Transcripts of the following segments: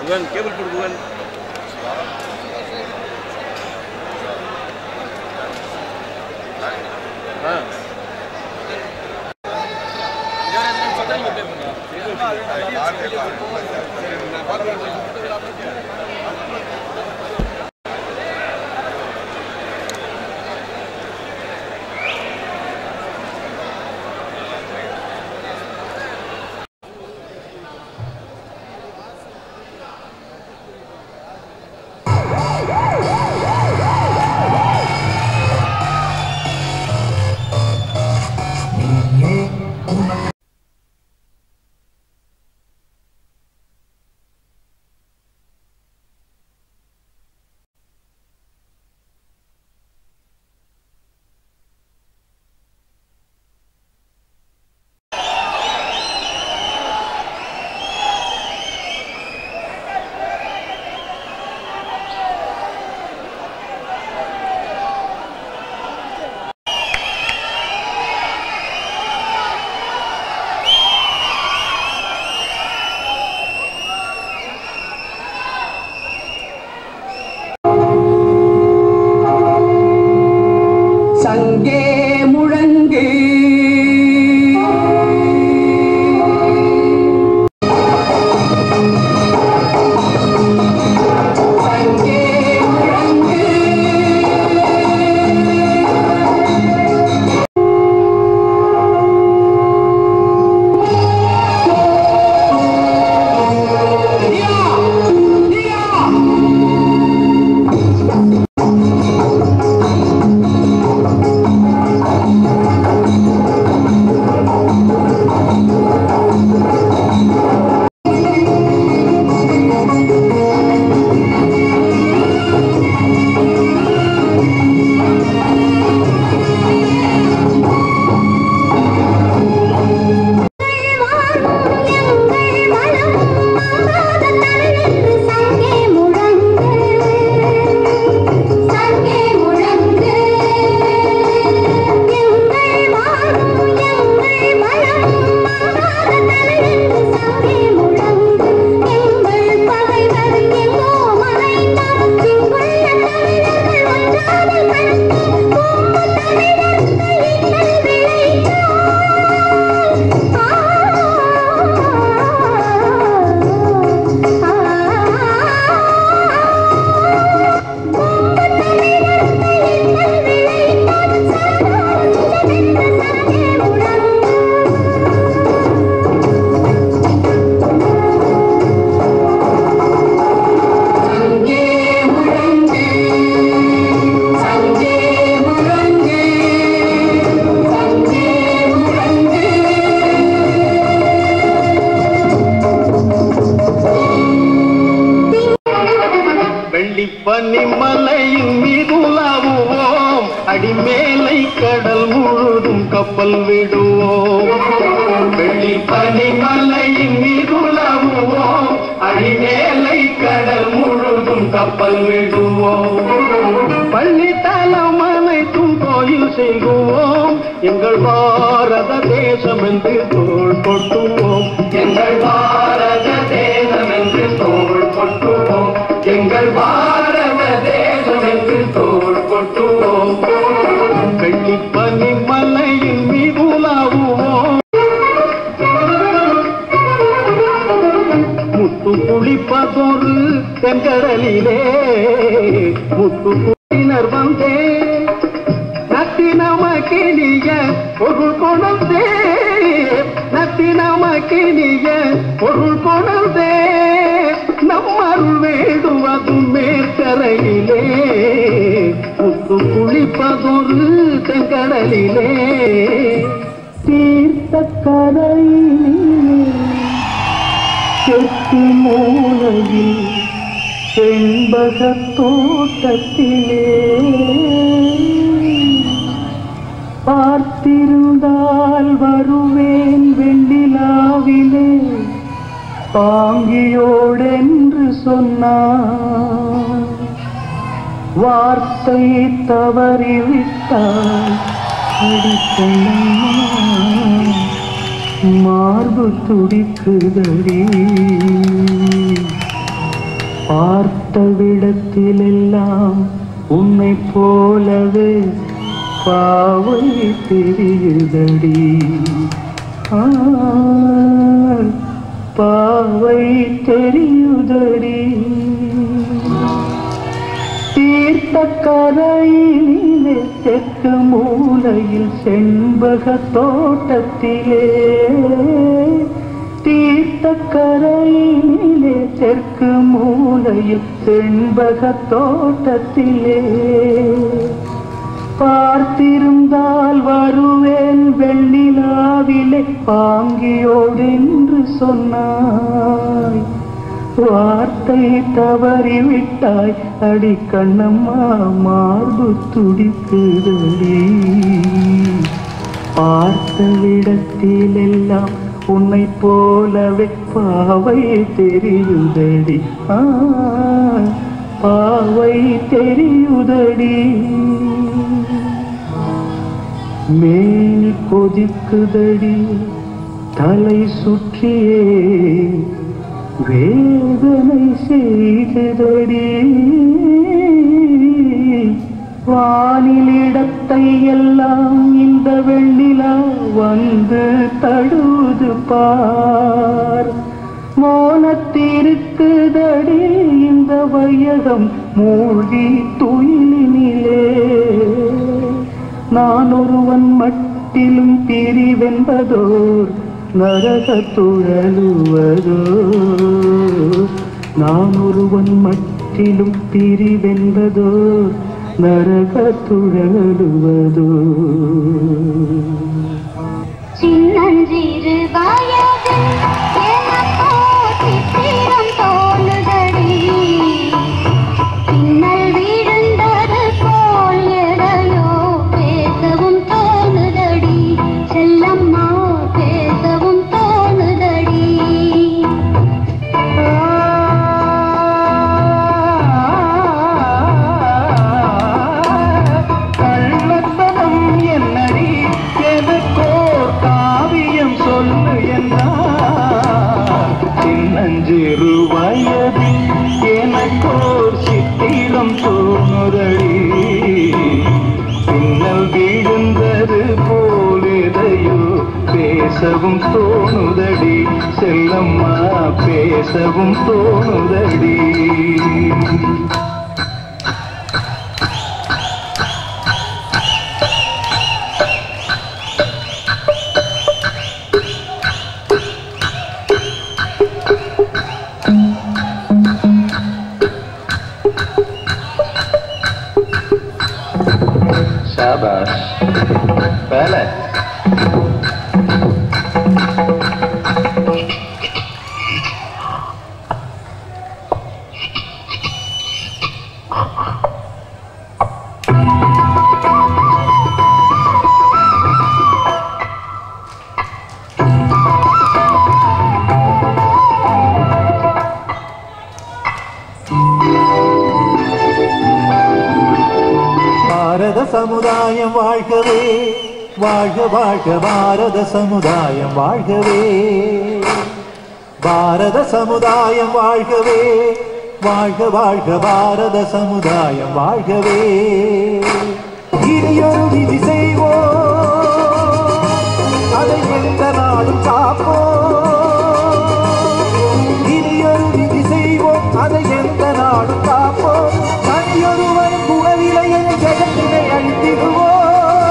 Guhan cable போடு குகன் ஆ சங்கே முழங்கு சங்கே முழங்கு தியா தியா சங்கே முழங்கு சங்கே முழங்கு சங்கே முழங்கு வெள்ளிப்பனி மலையின் மீதுலாவுவோம் அடிமேலை கடல் முழுதும் கப்பல் விடுவோம் வெள்ளிப்பனி மலையின் மீதுலாவுவோம் அடிமேலை கடல் முழுதும் கப்பல் விடுவோம் பள்ளி தலம் அனைத்தும் கோயில் செய்குவோம் எங்கள் பாரத தேசம் என்று தோள் கொட்டுவோம் எங்கள் பாரத தேசம் என்று தோள் கொட்டுவோம் எங்கள் பாரத தேசம் என்று தோள் கொட்டுவோம் வெள்ளிப்பனி மலையின் மீதுலாவுவோம் முத்து குளிப்பதொரு தென்கடலிலே முத்து குளினர் வந்தே நத்தினமக்கினிய பொருள் கொணர்ந்தே நத்தினமக்கினிய பொருள் கொணர்ந்தே நம்மருள் வேடுவதும் மேற்கரையிலே முத்து குளிப்பதொரு தென்கடலிலே தீர்த்த கரையிலே செத்து மூலையில் செண்பகத் தோட்டத்திலே பார்த்திருந்தால் வருவேன் வெண்ணிலாவிலே பாங்கியோடென்று சொன்னான் வார்த்தை தவறிவிட்டால் அடிக்கண்ணம்மா மார்பு துடிக்குதடி பார்த்த விடத்திலெல்லாம் உன்னை போலவே பாவை தெரியுதடி ஆ, பாவை தெரியுதடி தீர்த்த கரையிலே தெற்கு மூலையில் செண்பக தோட்டத்திலே தீர்த்த கரையிலே தெற்கு மூலையில் செண்பக தோட்டத்திலே பார்த்திருந்தால் வருவேன் வெண்ணிலாவிலே பாங்கியோடென்று சொன்னாய் வார்த்தை தவறிவிட்டாய் அடி கண்ணம்மா மார்பு துடிக்குதடி பார்த்த விடத்திலெல்லாம் உன்னை போலவே பாவை தெரியுதடி ஆ, பாவை தெரியுதடி மேனி கொதிக்குதடி தலை சுற்றியே வேதனை செய்ததடி வானிலிடத்தை எல்லாம் இந்த வெண்ணிலா வந்து தழுது பார் மோனத்திருக்குதடி இந்த வையகம் மூழ்கி துயிலினிலே நான் ஒருவன் மட்டிலும் பிரிவென்பதோர் நரக துழலுவதோ நான் ஒருவன் மட்டிலும் பிரிவென்பதோர் நரக துழலுவதோ சின்னஞ்சிறு வயது எனக்கோ சித்திரம் தோணுதடி பின்னல் விழுந்தது போல் எதையோ பேசவும் தோணுதடி செல்லம்மா பேசவும் தோணுதடி கள்ளத்தனம் என்னடி எனக்கோர் காவியம் சொல்லு என்றார் சின்னஞ்சிறு வயதில் எனக்கோர் சித்திரம் தோணுதடி பின்னல் விழுந்தது போலெதையோ பேசவும் தோணுதடி செல்லம்மா பேசவும் தோணுதடி शाबाश पहले பாரத சமுதாயம் வாழ்கவே வாழ்க வாழ்க பாரத சமுதாயம் வாழ்கவே பாரத சமுதாயம் வாழ்கவே வாழ்க வாழ்க பாரத சமுதாயம் வாழ்கவே இனியொரு விதி செய்வோம் அதை எந்த நாளும் காப்போம் இனியொரு விதி செய்வோம் அதை எந்த நாளும் காப்போம் தனியொருவன் குணவிலையை ஜெகத்தினை அழித்திடுவோம்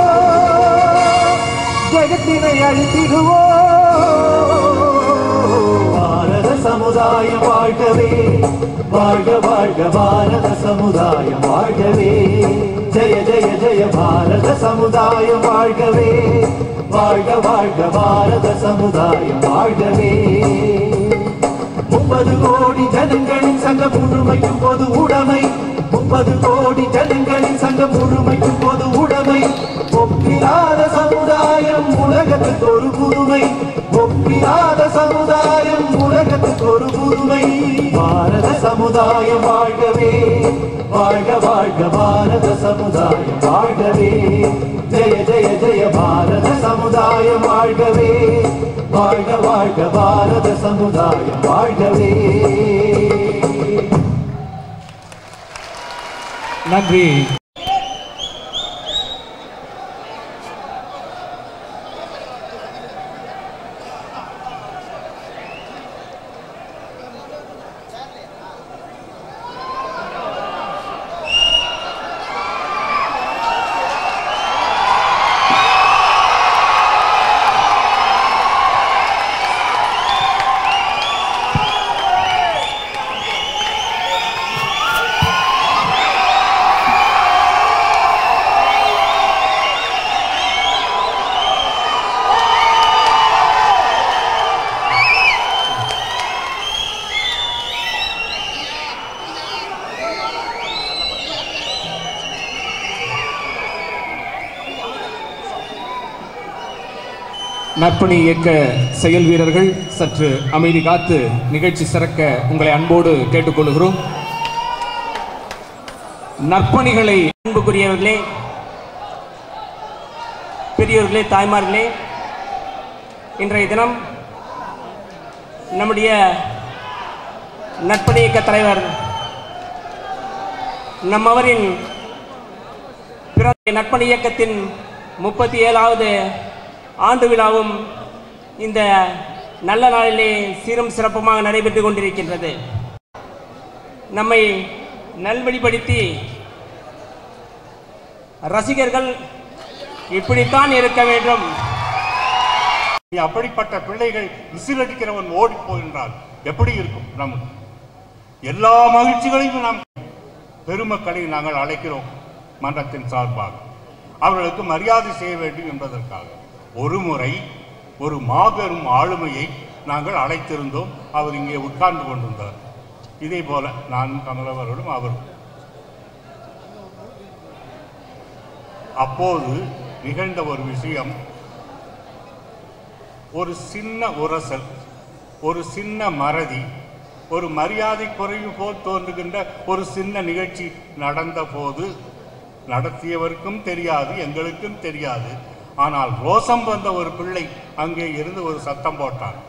ஜெகத்தினை அழித்திடுவோம் பாரத சமுதாயம் வாழ்கவே வாழ்க வாழ்க பாரத சமுதாயம் வாழ்கவே ஜெய ஜெய ஜெய பாரத சமுதாயம் வாழ்கவே வாழ்க வாழ்க பாரத சமுதாயம் வாழ்கவே முப்பது கோடி ஜனங்களின் சங்கம் முழுமைக்கும் பொது உடைமை முப்பது கோடி ஜனங்களின் சங்கம் முழுமைக்கும் பொது உடைமை ஒப்பிலாத சமுதாயம் உலகத்துக்கு ஒரு புதுமை ஒப்பிலாத சமுதாயம் உலகத்துக்கு ஒரு புதுமை பாரத சமுதாயம் வாழ்கவே வாழ்க வாழ்க பாரத சமுதாயம் வாழ்கவே ஜெய ஜெய ஜெய பாரத சமுதாயம் வாழ்கவே வாழ்க வாழ்க பாரத சமுதாயம் வாழ்கவே நன்றி நற்பணி இயக்க செயல் வீரர்கள் சற்று அமைதி காத்து நிகழ்ச்சி சிறக்க உங்களை அன்போடு கேட்டுக்கொள்கிறோம் நற்பணிகளை அன்புக்குரியவர்களே பெரியோர்களே தாய்மார்களே இன்றைய தினம் நம்முடைய நற்பணி இயக்க தலைவர் நம்மவரின் பிறந்த நற்பணி இயக்கத்தின் முப்பத்தி ஏழாவது ஆண்டு விழாவும் இந்த நல்ல நாளிலே சீரும் சிறப்புமாக நடைபெற்று கொண்டிருக்கின்றது நம்மை நல்வழிப்படுத்தி ரசிகர்கள் இப்படித்தான் இருக்க வேண்டும் அப்படிப்பட்ட பிள்ளைகள் விசிலடிக்கிறவன் ஓடி போகின்றால் எப்படி இருக்கும் நமக்கு எல்லா மகிழ்ச்சிகளையும் நாம் பெருமக்களை நாங்கள் அழைக்கிறோம் மன்றத்தின் சார்பாக அவர்களுக்கு மரியாதை செய்ய வேண்டும் என்பதற்காக ஒரு முறை ஒரு மாபெரும் ஆளுமையை நாங்கள் அழைத்திருந்தோம் அவர் இங்கே உட்கார்ந்து கொண்டிருந்தார் இதே போல நானும் கமலவர்களும் அவரும் அப்போது நிகழ்ந்த ஒரு விஷயம் ஒரு சின்ன உரசல் ஒரு சின்ன மறதி ஒரு மரியாதை குறைவு போல் தோன்றுகின்ற ஒரு சின்ன நிகழ்ச்சி நடந்த போது நடத்தியவருக்கும் தெரியாது எங்களுக்கும் தெரியாது ஆனால் ரோசம் வந்த ஒரு பிள்ளை அங்கே இருந்து ஒரு சத்தம் போட்டான்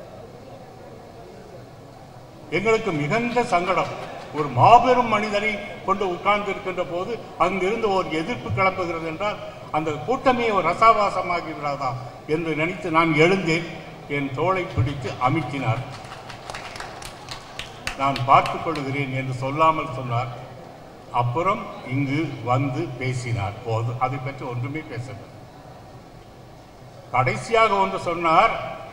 எங்களுக்கு மிகுந்த சங்கடம் ஒரு மாபெரும் மனிதரை கொண்டு உட்கார்ந்து இருக்கின்ற போது அங்கிருந்து ஒரு எதிர்ப்பு கிளம்புகிறது என்றால் அந்த கூட்டமே ஒரு ரசாவாசமாகி விடாதா என்று நினைத்து நான் எழுந்தேன் என் தோளை பிடித்து அமுக்கினார் நான் பார்த்துக் கொள்கிறேன் என்று சொல்லாமல் சொன்னார் அப்புறம் இங்கு வந்து பேசினார் போது அதை பற்றி ஒன்றுமே பேசவில்லை கடைசியாக ஒன்று சொன்னார்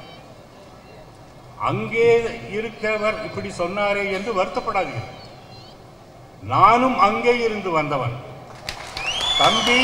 அங்கே இருக்கிறவர் இப்படி சொன்னாரே என்று வருத்தப்படாதீர்கள் நானும் அங்கே இருந்து வந்தவன் தம்பி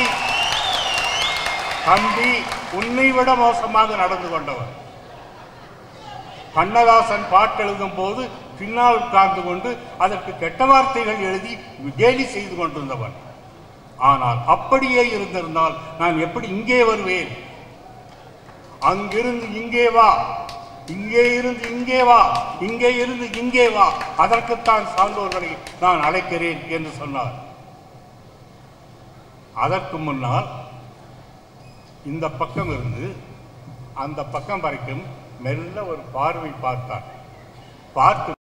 தம்பி உன்னை விட மோசமாக நடந்து கொண்டவன் கண்ணதாசன் பாட்டு எழுதும் போது பின்னால் உட்கார்ந்து கொண்டு அதற்கு கெட்ட வார்த்தைகள் எழுதி கேலி செய்து கொண்டிருந்தவன் ஆனால் அப்படியே இருந்திருந்தால் நான் எப்படி இங்கே வருவேன் அங்கிருந்து இங்கே வா இங்கே இருந்து இங்கே வா இங்கே இருந்து இங்கே வா அதற்குத்தான் சான்றோர்களை நான் அழைக்கிறேன் என்று சொன்னார் அதற்கு முன்னால் இந்த பக்கம் இருந்து அந்த பக்கம் வரைக்கும் மெல்ல ஒரு பார்வை பார்த்தார் பார்த்து